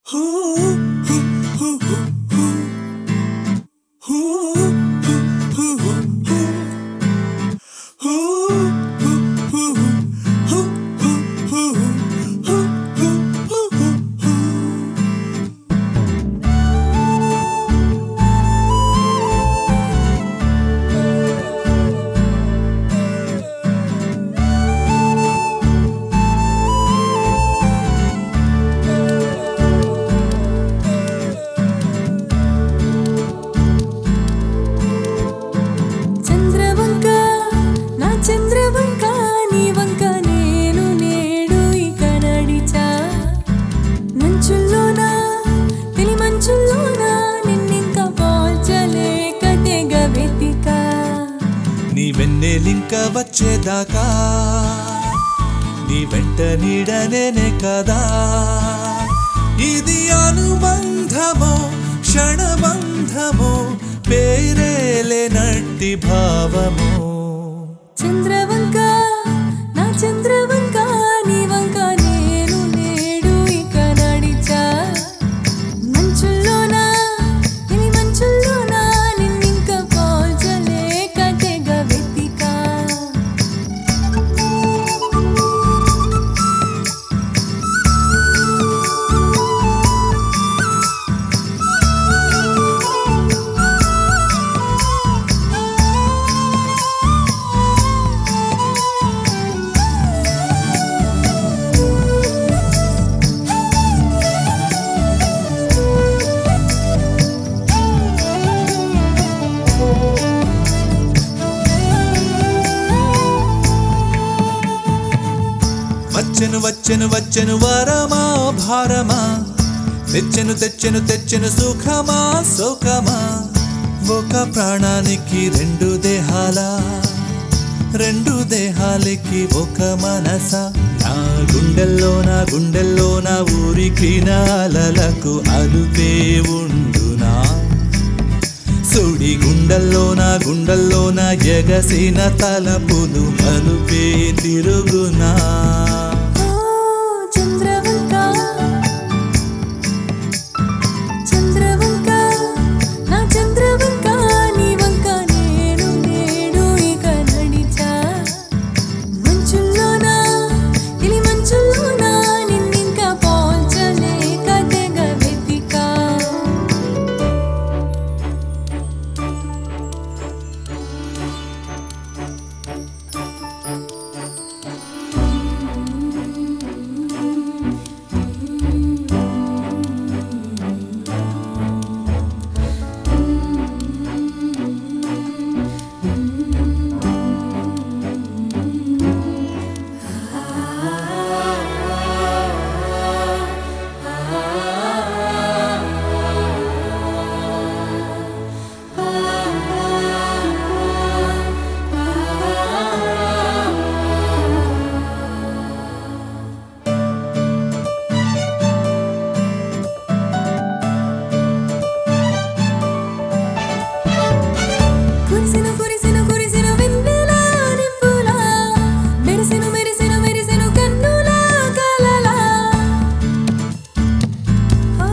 చంద్రవంక నా చంద్రవంక నీ వంక నేను నేడు ఇక నడిచా మంచుల్లోనా తెలి మంచుల్లోనా నిన్నింక పోల్చలేక తెగ వెతికా నీ వెన్నెలింక వచ్చేదాకా నీ వెంట నీడనేనే కదా ఇది అనుబంధమో క్షణబంధమో పేరేలేనట్టి భావమో చంద్రవంక నా చంద్రవంక నీ వంక నేను నేడు ఇక నడిచా మంచుల్లోనా తెలి మంచుల్లోనా నిన్నింక పోల్చలేక తెగ వెతికా వచ్చెను వచ్చెను వచ్చెను వరమా భారమా తెచ్చెను తెచ్చెను తెచ్చెను సుఖమా సుఖమా ఒక ప్రాణానికి రెండు దేహాల రెండు దేహాలకి ఒక మనస నా గుండెల్లో నా గుండెల్లో నా ఊరికి నాలలకు అలుపే ఉండునా సుడి గుండెల్లో నా గుండెల్లో నా ఎగసిన తలపులు అలుపే తిరుగునా ఓ చంద్రవంక చంద్రవంక నా చంద్రవంక నీ వంక నేను నేడు ఇక నడిచా మంచుల్లోనా ఇలి మంచుల్లోనా నిన్నింక పోల్చలేక తెగ వెతికా కురిసెను కురిసెను కురిసెను వెన్నెల నింపులా మెరిసెను మెరిసెను మెరిసెను కన్నుల కలలా ఆ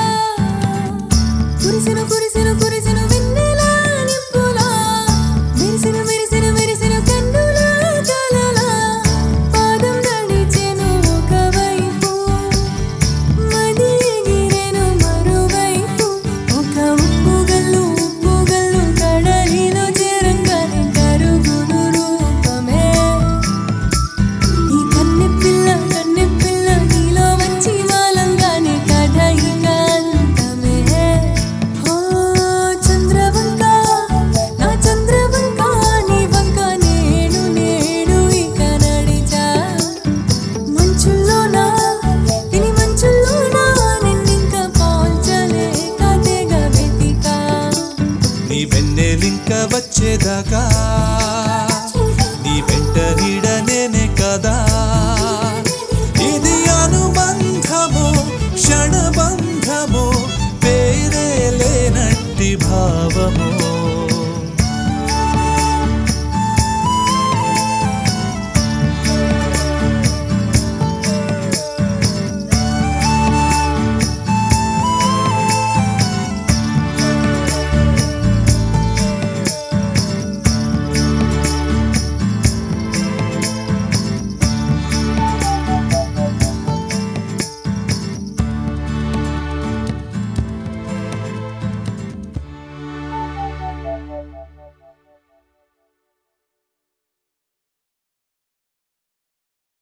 కురిసెను కురిసెను కురిసెను వెన్నెల నింపులా మెరిసెను మెరిసెను మెరిసెను కన్నుల కలలా పాదం నడిచెను ఒకవైపు మది ఎగిరెను మరోవైపు ఒక ఉప్పుగల్లు ఉప్పుగల్లు కడలిలో చేరంగానే కరుగును రూపమే ఈ కన్నె పిల్ల కన్నె పిల్ల నీలో వచ్చి వాలంగానే కథ ఇక అంతమే ఓ చంద్రవంక నా చంద్రవంక నీ వంక నేను నేడు ఇక నడిచా మంచుల్లోనా ఇని మంచుల్లోనా నిన్నింక పోల్చలేక తెగ వెతికా నీ వెన్నెలింక వచ్చేదాకా